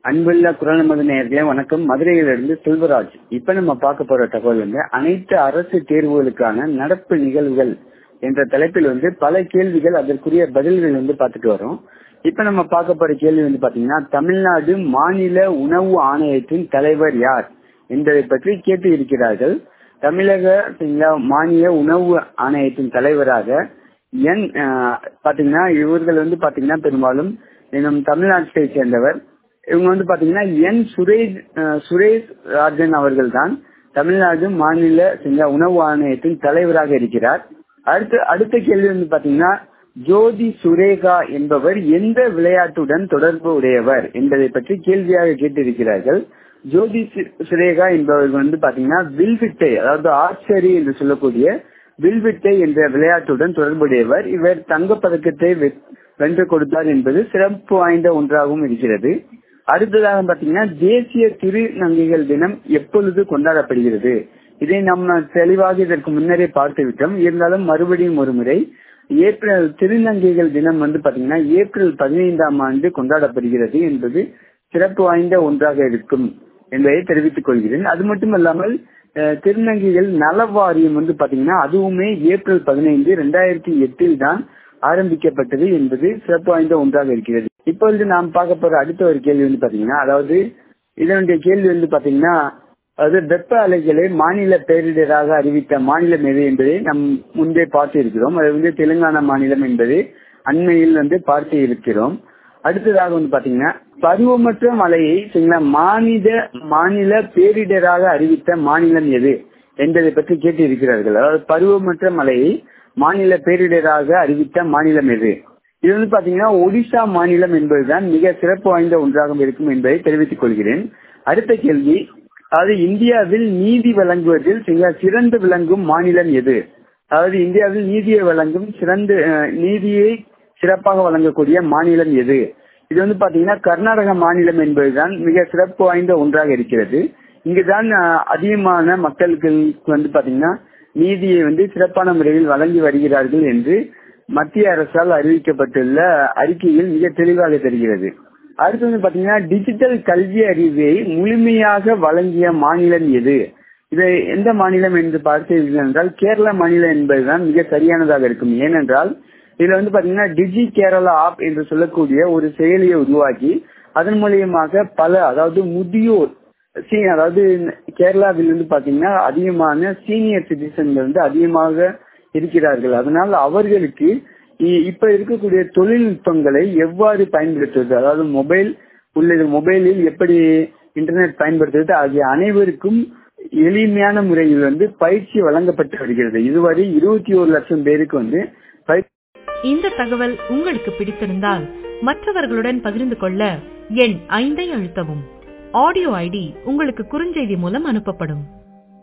அன்புள்ள குரல் நமது நேயர்களே வணக்கம் மதுரையிலிருந்து செல்வராஜ் இப்ப நம்ம பார்க்க போற தகவல் வந்து அனைத்து அரசு தேர்வுகளுக்கான நடப்பு நிகழ்வுகள் என்ற தலைப்பில் வந்து பல கேள்விகள் அதற்குரிய பதில்கள் வந்து பார்த்துட்டு வரோம் இப்ப நம்ம பார்க்க போற கேள்வி வந்து பாத்தீங்கன்னா தமிழ்நாடு மாநில உணவு ஆணையத்தின் தலைவர் யார் என்பதை பற்றி கேட்டு இருக்கிறார்கள் தமிழக சரிங்களா, மாநில உணவு ஆணையத்தின் தலைவராக என் அஹ், பாத்தீங்கன்னா இவர்கள் வந்து பாத்தீங்கன்னா பெரும்பாலும் நம் தமிழ்நாட்டை சேர்ந்தவர் இவங்க வந்து பாத்தீங்கன்னா என் சுரேஷ் அஹ், சுரேஷ் ராஜன் அவர்கள் தான் தமிழ்நாடு மாநில சரிங்களா, உணவு ஆணையத்தின் தலைவராக இருக்கிறார் அடுத்து அடுத்த கேள்வி வந்து பாத்தீங்கன்னா ஜோதி சுரேகா என்பவர் எந்த விளையாட்டுடன் தொடர்பு உடையவர் என்பதை பற்றி கேள்வியாக கேட்டிருக்கிறார்கள் ஜோதி சு- சுரேகா என்பவர் வந்து பாத்தீங்கன்னா வில்வித்தை அதாவது ஆர்ச்சரி என்று சொல்லக்கூடிய வில்வித்தை என்ற விளையாட்டுடன் தொடர்புடையவர் இவர் தங்கப்பதக்கத்தை வெ- வென்று கொடுத்தார் என்பது சிறப்பு வாய்ந்த ஒன்றாகவும் இருக்கிறது அடுத்ததாக பாத்தீங்கன்னா தேசிய திருநங்கைகள் தினம் எப்பொழுது கொண்டாடப்படுகிறது இதை நம்ம தெளிவாக இதற்கு முன்னரே பார்த்து விட்டோம் இருந்தாலும் மறுபடியும் ஒரு முறை ஏப்ரல் திருநங்கைகள் தினம் வந்து பாத்தீங்கன்னா ஏப்ரல் பதினைந்தாம் ஆண்டு கொண்டாடப்படுகிறது என்பது சிறப்பு வாய்ந்த ஒன்றாக இருக்கும் என்பதை தெரிவித்துக் கொள்கிறேன் அது மட்டுமல்லாமல் அஹ், திருநங்கைகள் நல வாரியம் வந்து பாத்தீங்கன்னா அதுவுமே ஏப்ரல் பதினைந்து ரெண்டாயிரத்தி எட்டில் தான் ஆரம்பிக்கப்பட்டது என்பது சிறப்பு வாய்ந்த ஒன்றாக இருக்கிறது இப்பொழுது நாம் பார்க்க போற அடுத்த ஒரு கேள்வி வந்து பாத்தீங்கன்னா அதாவது இதனுடைய கேள்வி வந்து பாத்தீங்கன்னா அது வெப்ப அலைகளை மாநில பேரிடராக அறிவித்த மாநிலம் எது என்பதை நம் முன்பே பார்த்து இருக்கிறோம் அது வந்து தெலுங்கானா மாநிலம் என்பது அண்மையில் வந்து பார்த்து இருக்கிறோம் அடுத்ததாக வந்து பாத்தீங்கன்னா பருவமற்ற மழையை சரிங்களா மாநில மாநில பேரிடராக அறிவித்த மாநிலம் எது என்பதை பற்றி கேட்டு இருக்கிறார்கள் அதாவது பருவமற்ற மழையை மாநில பேரிடராக அறிவித்த மாநிலம் எது இது வந்து பாத்தீங்கன்னா ஒடிசா மாநிலம் என்பதுதான் மிக சிறப்பு வாய்ந்த ஒன்றாக இருக்கும் என்பதை தெரிவித்துக் கொள்கிறேன் அடுத்த கேள்வி அதாவது இந்தியாவில் நீதி வழங்குவதில் சில சிறந்து விளங்கும் மாநிலம் எது அதாவது இந்தியாவில் நீதியை வழங்கும் சிறந்த அஹ், நீதியை சிறப்பாக வழங்கக்கூடிய மாநிலம் எது இது வந்து பாத்தீங்கன்னா கர்நாடக மாநிலம் என்பதுதான் மிக சிறப்பு வாய்ந்த ஒன்றாக இருக்கிறது இங்குதான் அஹ், அதிகமான மக்களுக்கு வந்து பாத்தீங்கன்னா நீதியை வந்து சிறப்பான முறையில் வழங்கி வருகிறார்கள் என்று மத்திய அரசால் அறிவிக்கப்பட்டுள்ள அறிக்கையில் மிக தெளிவாக தெரிகிறது அடுத்து வந்து பாத்தீங்கன்னா டிஜிட்டல் கல்வி அறிவை முழுமையாக வழங்கிய மாநிலம் எது இதை எந்த மாநிலம் என்று பார்த்தீர்கள் என்றால் கேரள மாநிலம் என்பதுதான் மிக சரியானதாக இருக்கும் ஏனென்றால் இதுல வந்து பாத்தீங்கன்னா டிஜி கேரளா ஆப் என்று சொல்லக்கூடிய ஒரு செயலியை உருவாக்கி அதன் மூலியமாக பல அதாவது முதியோர் சீ- அதாவது கேரளாவில் வந்து பாத்தீங்கன்னா அதிகமான சீனியர் சிட்டிசன்கள் வந்து அதிகமாக இருக்கிறார்கள் அதனால் அவர்களுக்கு இ- இப்ப இருக்கக்கூடிய தொழில்நுட்பங்களை எவ்வாறு பயன்படுத்துவது அதாவது மொபைல் உள்ளது மொபைலில் எப்படி இன்டர்நெட் பயன்படுத்துவது ஆகிய அனைவருக்கும் எளிமையான முறையில் வந்து பயிற்சி வழங்கப்பட்டு வருகிறது இதுவரை இருபத்தி ஒரு லட்சம் பேருக்கு வந்து பயிற்சி இந்த தகவல் உங்களுக்கு பிடித்திருந்தால் மற்றவர்களுடன் பகிர்ந்து கொள்ள எண் ஐந்தை அழுத்தவும் ஆடியோ ஐடி உங்களுக்கு குறுஞ்செய்தி மூலம் அனுப்பப்படும்